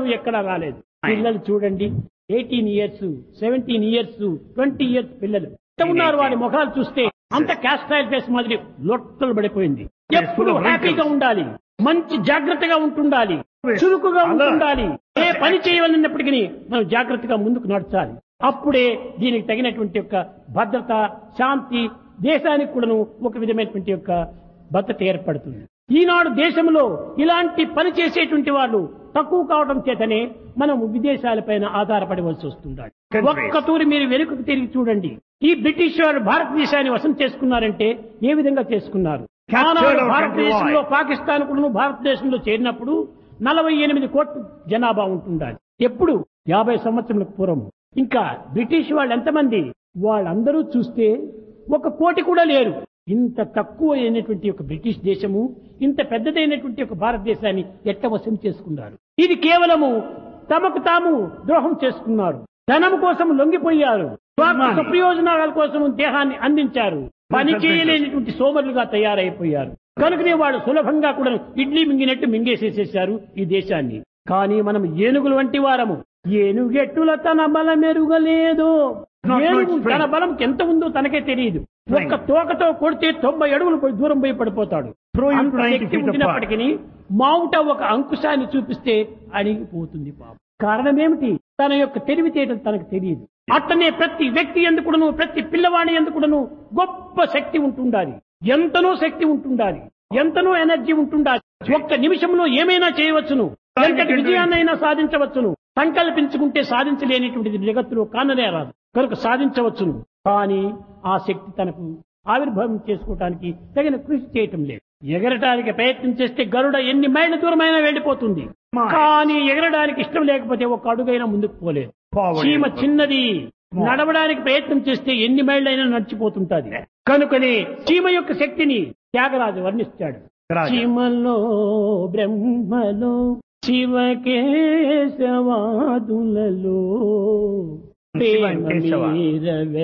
ఎక్కడా రాలేదు పిల్లలు చూడండి eighteen years seventeen years twenty years పిల్లలు ఎంత ఉన్నారు వారి ముఖాలు చూస్తే అంత క్యాస్ట్రైల్ ఫేస్ మాదిరి లొట్టలు పడిపోయింది ఎప్పుడు హ్యాపీగా ఉండాలి మంచి జాగ్రత్తగా ఉంటుండాలి చురుకుగా ఉంటుండాలి ఏ పని చేయవలన్నప్పటికీ మనం జాగ్రత్తగా ముందుకు నడచాలి అప్పుడే దీనికి తగినటువంటి యొక్క భద్రత శాంతి దేశానికి కూడాను ఒక విధమైనటువంటి యొక్క భద్రత ఏర్పడుతుంది ఈనాడు దేశంలో ఇలాంటి పని చేసేటువంటి వాళ్ళు తక్కువ కావడం చేతనే మనం విదేశాలపైన ఆధారపడవలసి వస్తుంది ఒక్క తూరి మీరు వెనుకకు తిరిగి చూడండి ఈ బ్రిటిష్ వారు భారతదేశాన్ని వశం చేసుకున్నారంటే ఏ విధంగా చేసుకున్నారు ఆనాడు భారతదేశంలో పాకిస్తాన్ కూడా భారతదేశంలో చేరినప్పుడు నలభై ఎనిమిది కోట్ల జనాభా ఉంటుండాలి ఎప్పుడు యాభై సంవత్సరాలకు పూర్వం ఇంకా బ్రిటిష్ వాళ్ళు ఎంతమంది వాళ్ళందరూ చూస్తే ఒక కోటి కూడా లేరు ఇంత తక్కువ అయినటువంటి ఒక బ్రిటిష్ దేశము ఇంత పెద్దదైనటువంటి ఒక భారతదేశాన్ని ఎట్ట వశం చేసుకున్నారు ఇది కేవలము తమకు తాము ద్రోహం చేసుకున్నారు ధనం కోసం లొంగిపోయారు స్వార్థ సుప్రయోజనాల కోసం దేహాన్ని అందించారు పని చేయలేనటువంటి సోమరులుగా తయారైపోయారు కనుకనే వాళ్ళు సులభంగా కూడా ఇడ్లీ మింగినట్టు మింగేసేసేసారు ఈ దేశాన్ని కానీ మనం ఏనుగులు వంటి వారము ఏనుగెట్టుల తన బలం ఎరుగలేదు Not ఏనుగు much strength. తన బలం ఎంత ఉందో తనకే తెలియదు ఒక్క తోకతో కొడితే తొంభై అడుగులు పోయి దూరం పోయి పడిపోతాడు Throw him అంత 20 శక్తి feet apart. ఉండినప్పటికీ మావుట ఒక అంకుశాన్ని చూపిస్తే అణిగిపోతుంది పాపం కారణమేమిటి తన యొక్క తెలివితేటలు తనకు తెలియదు అట్లనే ప్రతి వ్యక్తి ఎందుకుడను ప్రతి పిల్లవాడి ఎందుకుడను గొప్ప శక్తి ఉంటుండాలి ఎంతనో శక్తి ఉంటుండాలి ఎంతనో ఎనర్జీ ఉంటుండాలి ఒక్క నిమిషంలో ఏమైనా చేయవచ్చును ఎంతటి విజయాన్నైనా సాధించవచ్చును సంకల్పించుకుంటే సాధించలేనిటువంటిది జగత్తులో కాననే రాదు కనుక సాధించవచ్చును కానీ ఆ శక్తి తనకు ఆవిర్భావం చేసుకోవటానికి తగిన కృషి చేయటం లేదు ఎగరటానికి ప్రయత్నం చేస్తే గరుడ ఎన్ని మైళ్ళ దూరమైనా వెళ్ళిపోతుంది కానీ ఎగరడానికి ఇష్టం లేకపోతే ఒక అడుగైనా ముందుకు పోలేదు Forward చీమ వెళ్ళిపోతుంది. చిన్నది నడవడానికి ప్రయత్నం చేస్తే ఎన్ని మైళ్ళైనా నడిచిపోతుంటది కనుకనే చీమ యొక్క శక్తిని త్యాగరాజు వర్ణిస్తాడు రాజా. చీమలో బ్రహ్మలో శివకేశవాదులలో శివ ప్రేమ కేశవ. మీరవే